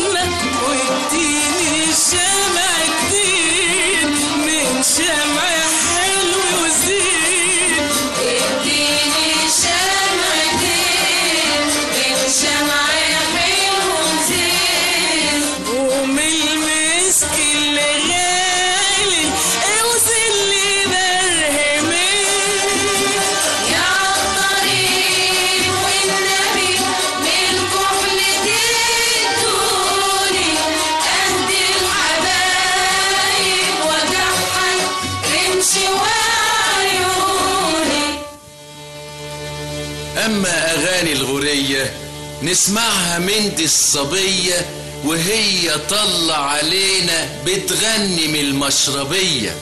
واديني شمع كتير من شمع حلو وزين اديني شمع كتير من شمع حلو وزين ومن المسك اللي غالي اوزن لي درهمين يا عطارين والنبي من كحل تدوني اهدي الحبايب وكحل رمشي وعيوني أما أغاني الغورية نسمعها من دي الصبية وهي طلع علينا بتغني من المشربية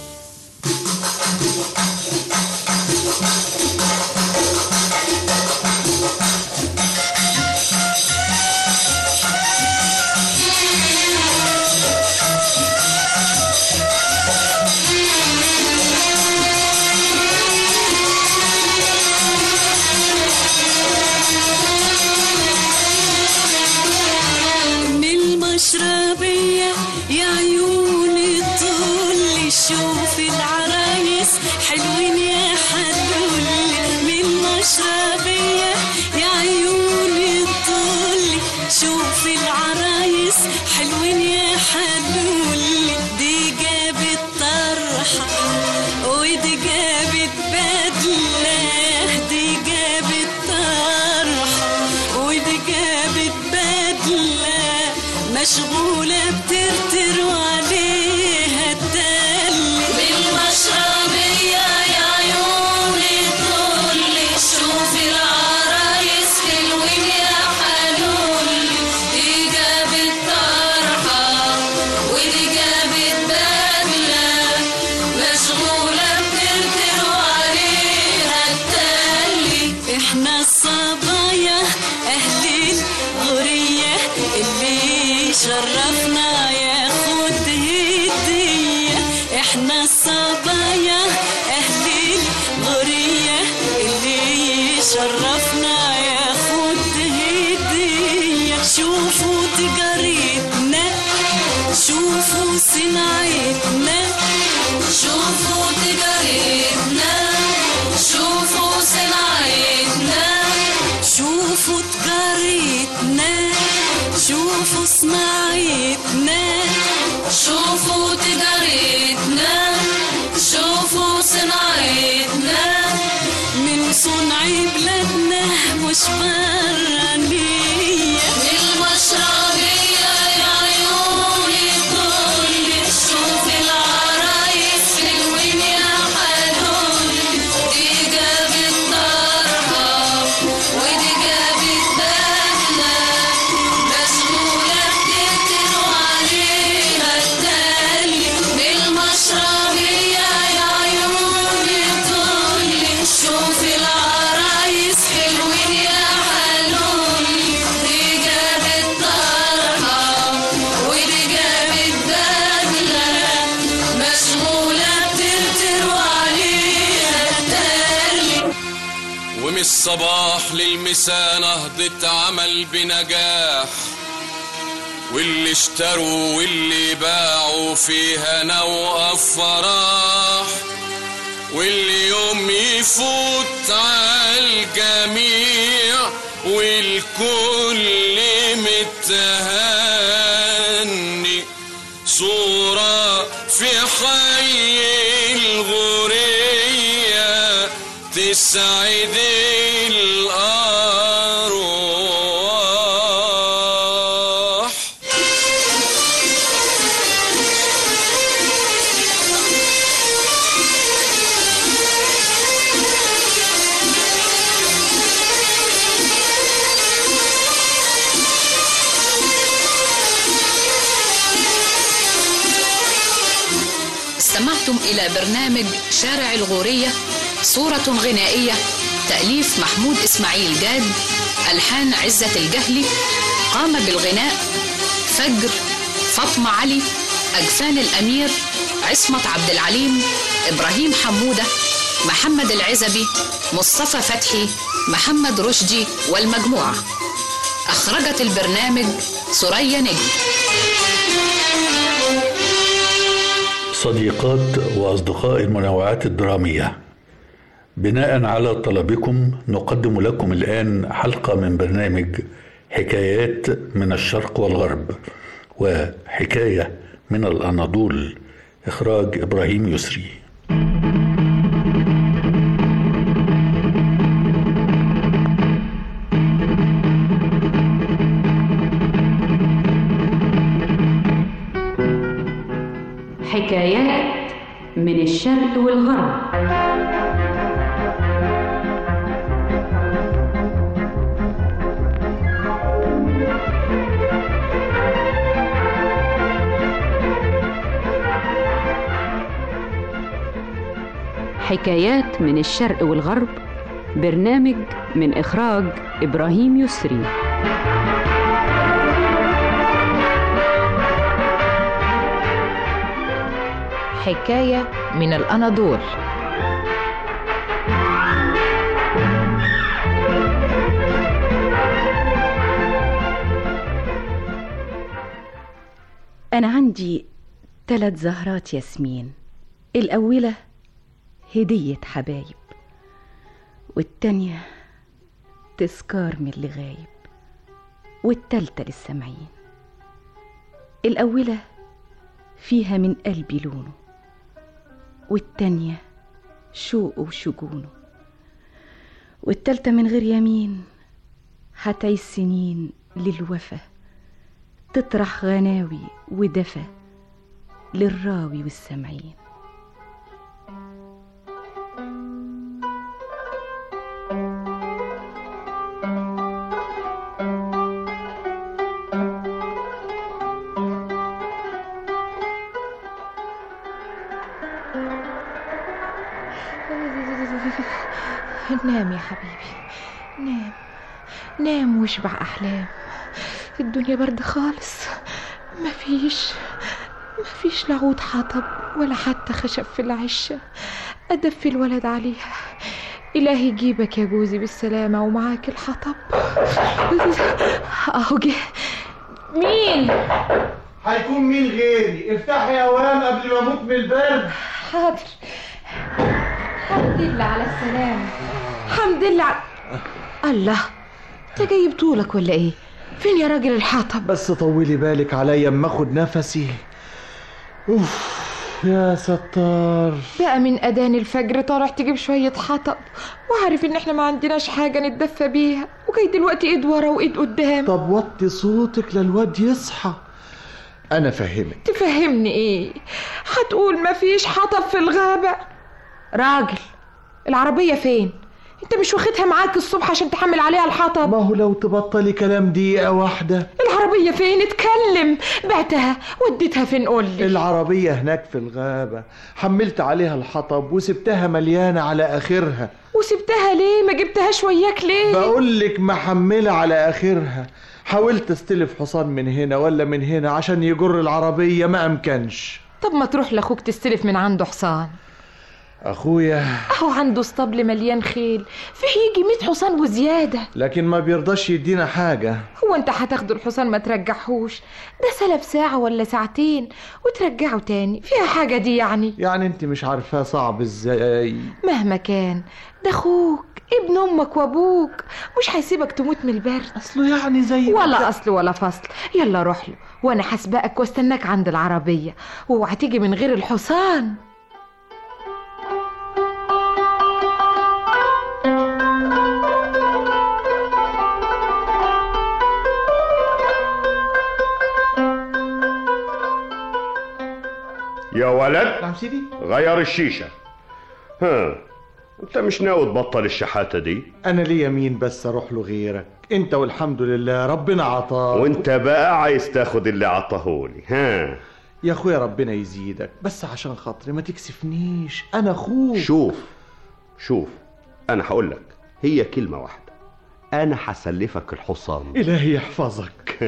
من المشربية يا عيوني طولي شوف العرايس حلوين يا حلولي من المشربية يا عيوني طولي شوف العرايس حلوين يا حلولي دي جابت طرحة ودي جابت بدلة دي جابت طرحة ودي جابت بدلة مشغولة بترتر وعليها الدلة بالمشربية يا عيوني طولي شوفي العرايس حلوين يا حلولي دي جابت طرحة ودي جابت بدلة مشغولة بترتر شوفوا تجارتنا شوفوا صناعتنا من صنع بلادنا مش برانية المشربية يا عيون الكل شوف العرايس حلوين يا حلول دي جابت طرحة ودي جابت دهلة مشغولة بتكتر وعليها التالي بالمشربية يا عيون الكل شوف العرايس حلوين يا حلول دي جابت طرحة ودي جابت دهلة مشغولة بتكتر وعليها التالي ومن الصباح للمساء نهضة عمل بنجاح واللي اشتروا واللي باعوا فيها نوى فرح واللي يوم يفوت عالجميع والكل متهني صورة في حي الغورية تسعد الأرواح استمعتم إلى برنامج شارع الغورية صورة غنائية تأليف محمود إسماعيل جاد ألحان عزة الجهلي قام بالغناء فجر فاطمة علي أجفان الأمير عصمت عبد العليم إبراهيم حمودة محمد العزبي مصطفى فتحي محمد رشدي والمجموعة أخرجت البرنامج سرية نجم صديقات وأصدقاء المنوعات الدرامية بناء على طلبكم نقدم لكم الآن حلقة من برنامج حكايات من الشرق والغرب وحكاية من الأناضول إخراج إبراهيم يسري حكايات من الشرق والغرب حكايات من الشرق والغرب برنامج من إخراج إبراهيم يسري حكاية من الأناضول أنا عندي ثلاث زهرات ياسمين الأولى هدية حبايب والتانية تذكار من اللي غايب والتالتة للسامعين الأولى فيها من قلبي لونه والتانية شوقه وشجونه والتالتة من غير يمين هتعيش سنين للوفا تطرح غناوي ودفى للراوي والسامعين نام يا حبيبي نام نام واشبع أحلام الدنيا برد خالص مفيش مفيش لا عود حطب ولا حتى خشب في العشة أدفي الولد عليها إلهي يجيبك يا جوزي بالسلامة ومعاك الحطب أهو جه مين؟ هيكون مين غيري افتحي يا وام قبل ما اموت من البرد حاضر الحمد لله على السلامة الحمد لله على... الله انت جاي بطولك ولا ايه؟ فين يا راجل الحطب؟ بس طولي بالك عليا اما اخد نفسي اوف يا ستار بقى من اذان الفجر طالع تجيب شويه حطب وعارف ان احنا ما عندناش حاجه نتدفى بيها وجاي دلوقتي ايد ورا وايد قدام طب وطي صوتك للواد يصحى انا فهمك تفهمني ايه هتقول مفيش حطب في الغابه راجل العربيه فين انت مش واخدها معاك الصبح عشان تحمل عليها الحطب ما هو لو تبطلي كلام دقيقة واحدة العربيه فين اتكلم بعتها وديتها فين قول لي العربية هناك في الغابة حملت عليها الحطب وسبتها مليانة على آخرها وسبتها ليه ما جبتهاش وياك ليه بقول لك محملة على آخرها حاولت استلف حصان من هنا ولا من هنا عشان يجر العربية ما أمكنش طب ما تروح لاخوك تستلف من عنده حصان أخويا اهو عنده اسطبل مليان خيل فيه يجي 100 حصان وزياده لكن ما بيرضاش يدينا حاجة هو انت هتاخد الحصان ما ترجعهوش ده سلب ساعة ولا ساعتين وترجعه تاني فيها حاجة دي يعني يعني انت مش عارفاه صعب ازاي مهما كان ده اخوك ابن امك وابوك مش هيسيبك تموت من البرد اصله يعني زي ولا اصل ولا فصل يلا روح له وانا هسبقك واستناك عند العربية واوعى تيجي من غير الحصان يا ولد نعم سيدي غير الشيشة ها انت مش ناوي تبطل الشحاتة دي انا ليا مين بس اروح له غيرك انت والحمد لله ربنا عطاك وانت بقى عايز تاخد اللي عطاهولي ها يا اخويا ربنا يزيدك بس عشان خاطري ما تكسفنيش انا اخوك شوف شوف انا هقول لك هي كلمة واحدة انا هسلفك الحصان الهي يحفظك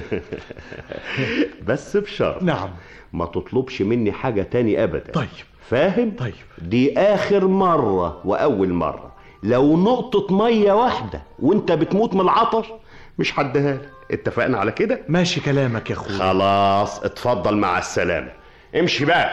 بس بشرط نعم ما تطلبش مني حاجة تاني ابدا طيب فاهم طيب دي اخر مرة واول مرة لو نقطة مية واحدة وانت بتموت من العطش مش هديها لك اتفقنا على كده ماشي كلامك يا اخويا خلاص اتفضل مع السلامة امشي بقى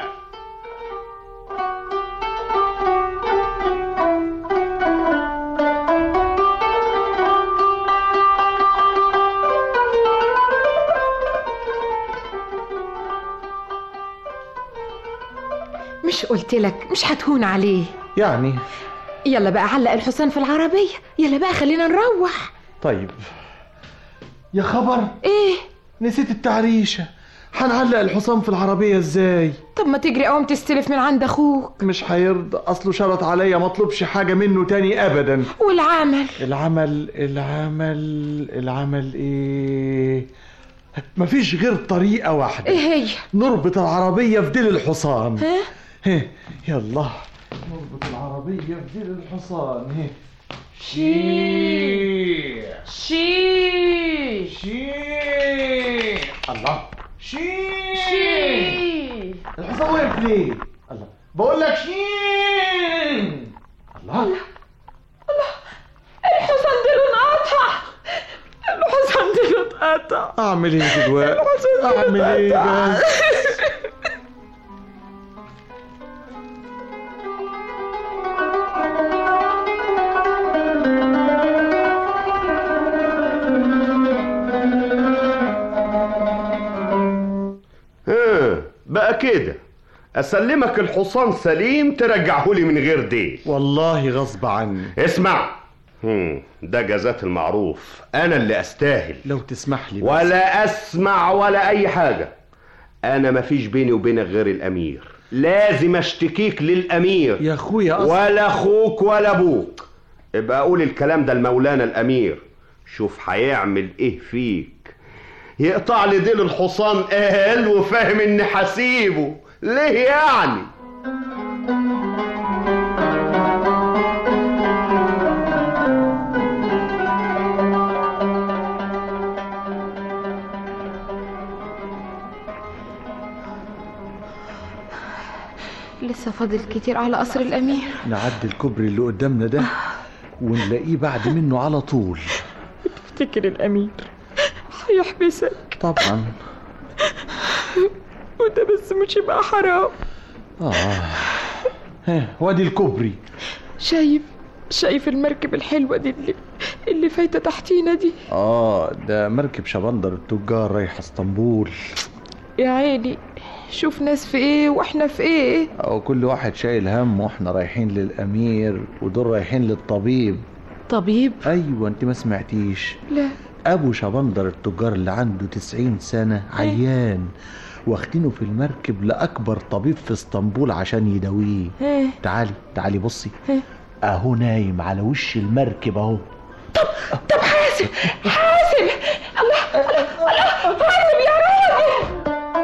مش قلت لك مش هتهون عليه يعني يلا بقى علق الحصان في العربية يلا بقى خلينا نروح طيب يا خبر ايه نسيت التعريشة هنعلق الحصان في العربية ازاي طب ما تجري قوم تستلف من عند اخوك مش هيرضى اصله شرط عليا ما اطلبش حاجة منه تاني ابدا والعمل العمل العمل العمل ايه مفيش غير طريقة واحدة ايه هي نربط العربية في ديل الحصان ها هه يلا نربط العربية في ديل الحصان هه شيح شيش شيح الله شيح شيش الحصان وقف ليه؟ الله بقول لك شيح الله الحصان ديله انقطع الحصان ديله اتقطع اعمل ايه دلوقتي؟ الحصان اعمل ديله ايه اتقطع. بس؟ ها بقى كده اسلمك الحصان سليم ترجعهولي من غير دين والله غصب عني اسمع هم، ده جزات المعروف انا اللي استاهل لو تسمح لي بس. ولا اسمع ولا اي حاجة انا مفيش بيني وبينك غير الامير لازم اشتكيك للامير يا اخويا أصلا ولا اخوك ولا ابوك ابقى اقول الكلام ده لمولانا الامير شوف هيعمل ايه فيك يقطع لي ديل الحصان قال وفاهم اني هسيبه ليه يعني لسه فاضل كتير على قصر الامير نعدي الكوبري اللي قدامنا ده ونلاقيه بعد منه على طول تفتكر الامير هيحبسك طبعا وده بس مش يبقى حرام اه ها وادي الكوبري شايف شايف المركب الحلوة دي اللي اللي فايتة تحتينا دي اه ده مركب شبندر التجار رايح اسطنبول يا عيني شوف ناس في ايه واحنا في ايه او كل واحد شايل هم واحنا رايحين للامير ودول رايحين للطبيب طبيب ايوه انت ما سمعتيش لا ابو شبندر التجار اللي عنده 90 سنه عيان واخدينه في المركب لاكبر طبيب في اسطنبول عشان يداويه ايه تعالي تعالي بصي ايه اهو نايم على وش المركب اهو طب حاسب حاسب الله الله الله حاسب يا راجل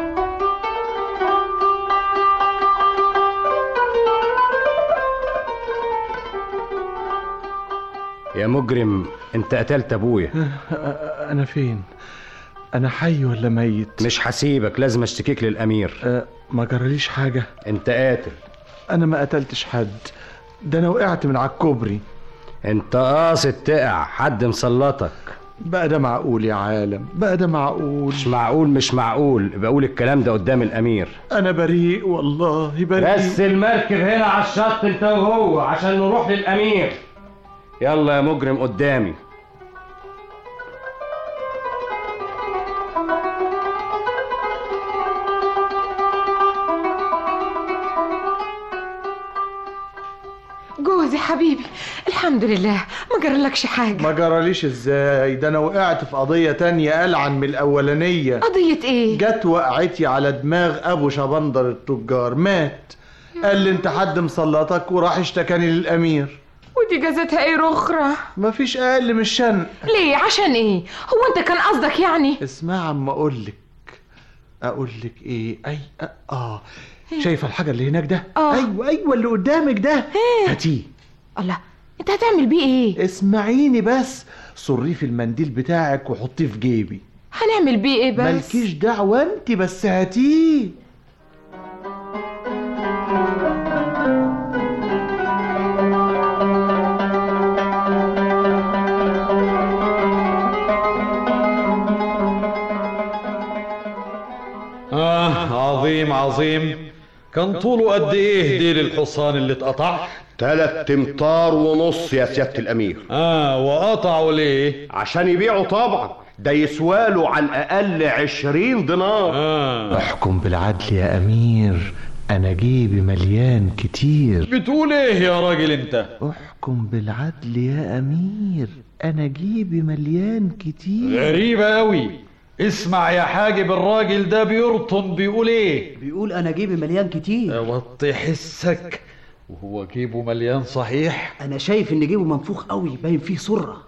يا مجرم انت قتلت ابويا انا فين انا حي ولا ميت مش هسيبك لازم اشتكيك للامير أه ما جراليش حاجه انت قاتل انا ما قتلتش حد ده انا وقعت من على الكوبري انت قاصد تقع حد مسلطك بقى ده معقول يا عالم بقى ده معقول مش معقول مش معقول بقول الكلام ده قدام الامير انا بريء والله بريء بس المركب هنا على الشط انت وهو عشان نروح للامير يلا يا مجرم قدامي جوزي حبيبي الحمد لله ما جرالكش حاجه ما جراليش ازاي ده انا وقعت في قضية تانية ألعن من الأولانية قضية ايه؟ جت وقعتي على دماغ أبو شبندر التجار مات قال لي انت حد مسلطك وراح اشتكاني للأمير ودي جازتها ايه رخرة مفيش أقل من الشنق ليه عشان ايه هو انت كان قصدك يعني اسمع عم أقول لك أقول لك إيه أي أ- آه شايفة الحاجة اللي هناك ده؟ آه. أيوة أيوة اللي قدامك ده هاتيه الله انت هتعمل بيه ايه اسمعيني بس صريه في المنديل بتاعك وحطيه في جيبي هنعمل بيه ايه بس مالكيش دعوة انت بس هاتيه آه عظيم عظيم كان طوله قد إيه ديل الحصان اللي اتقطع؟ تلات امتار ونص يا سيادة الأمير آه وقطعوا ليه؟ عشان يبيعوا طبعا ده يسواله على الأقل عشرين دينار آه. احكم بالعدل يا أمير أنا جيبي مليان كتير بتقول إيه يا راجل أنت؟ احكم بالعدل يا أمير أنا جيبي مليان كتير غريبة أوي اسمع يا حاجب الراجل ده بيرطن بيقول ايه بيقول انا جيبي مليان كتير وطي حسك وهو جيبه مليان صحيح انا شايف ان جيبه منفوخ قوي باين فيه سره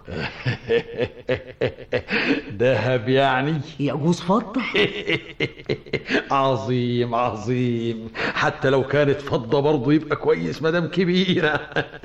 دهب يعني يجوز فضه عظيم عظيم حتى لو كانت فضة برضه يبقى كويس مدام كبيرة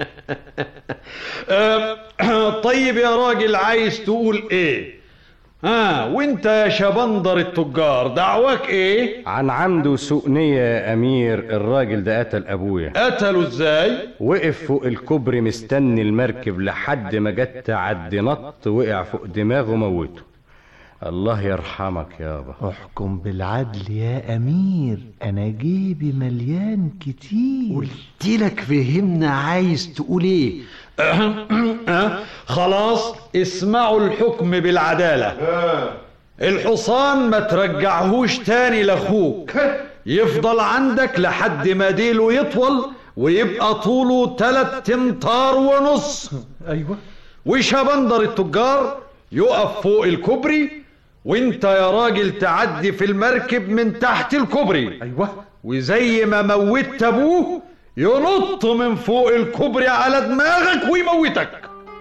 أم، طيب يا راجل عايز تقول ايه ها وانت يا شبندر التجار دعوك ايه عن عمد وسوء نية يا أمير الراجل ده قتل أبويا قتلوا ازاي وقف فوق الكوبري مستني المركب لحد ما جت تعدي نط وقع فوق دماغه موته الله يرحمك يابا احكم بالعدل يا أمير أنا جيبي مليان كتير قلت لك فهمنا عايز تقول ايه أه؟ خلاص اسمعوا الحكم بالعدالة الحصان ما ترجعهوش تاني لاخوك يفضل عندك لحد ما ديله يطول ويبقى طوله تلات امتار ونص ايوه وشبندر التجار يقف فوق الكوبري وانت يا راجل تعدي في المركب من تحت الكوبري ايوه وزي ما موتت ابوه ينط من فوق الكوبري على دماغك ويموتك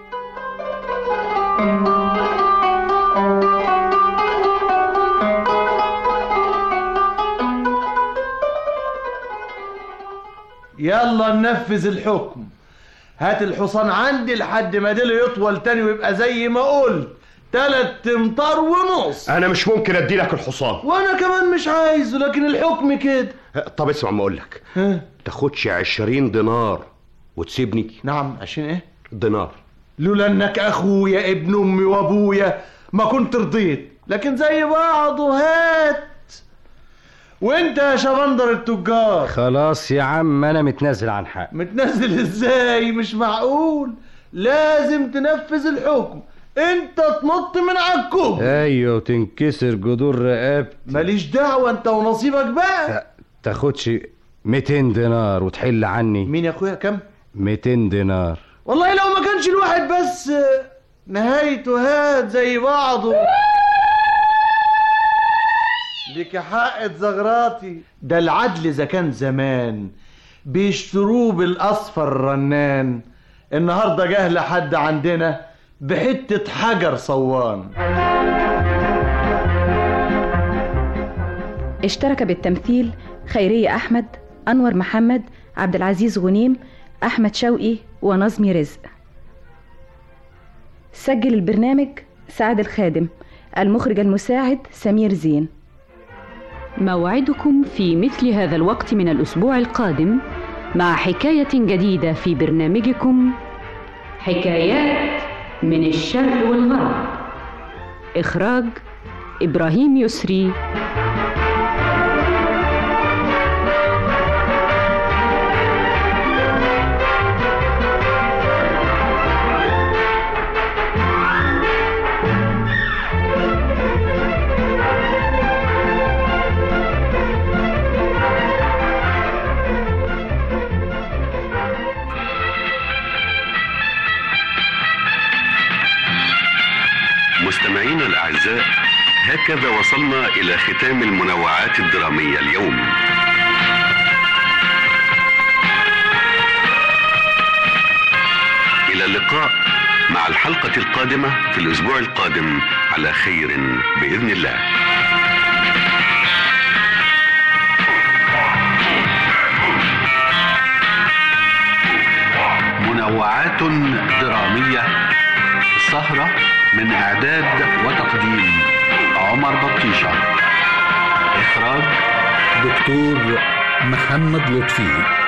يلا ننفذ الحكم هات الحصان عندي لحد ما ديله يطول تاني ويبقى زي ما قلت تلات امتار ونص أنا مش ممكن أدي لك الحصان وانا كمان مش عايزه لكن الحكم كده طب اسمع ما أقول لك تاخدش عشرين دينار وتسيبني نعم عشان ايه دينار لولا انك اخويا ابن امي وابويا ما كنت رضيت لكن زي بعض وهات وانت يا شبندر التجار خلاص يا عم أنا متنازل عن حق متنزل ازاي مش معقول لازم تنفذ الحكم انت تنط من على الكوب ايوه وتنكسر جذور رقبتي ماليش دعوه انت ونصيبك بقى تاخدش 200 دينار وتحل عني مين يا اخويا كم 200 دينار والله لو ما كانش الواحد بس نهايته هات زي بعضه ليك حق زغراتي ده العدل اذا كان زمان بيشتروه بالاصفر الرنان النهارده جه لحد عندنا بحته حجر صوان اشترك بالتمثيل خيرية أحمد أنور محمد عبد العزيز غنيم أحمد شوقي ونظمي رزق سجل البرنامج سعد الخادم المخرج المساعد سمير زين موعدكم في مثل هذا الوقت من الأسبوع القادم مع حكاية جديدة في برنامجكم حكايات من الشرق والغرب إخراج إبراهيم يسري مستمعينا الأعزاء هكذا وصلنا إلى ختام المنوعات الدرامية اليوم إلى اللقاء مع الحلقة القادمة في الأسبوع القادم على خير بإذن الله منوعات درامية السهرة من إعداد وتقديم عمر بطيشة إخراج دكتور محمد لطفي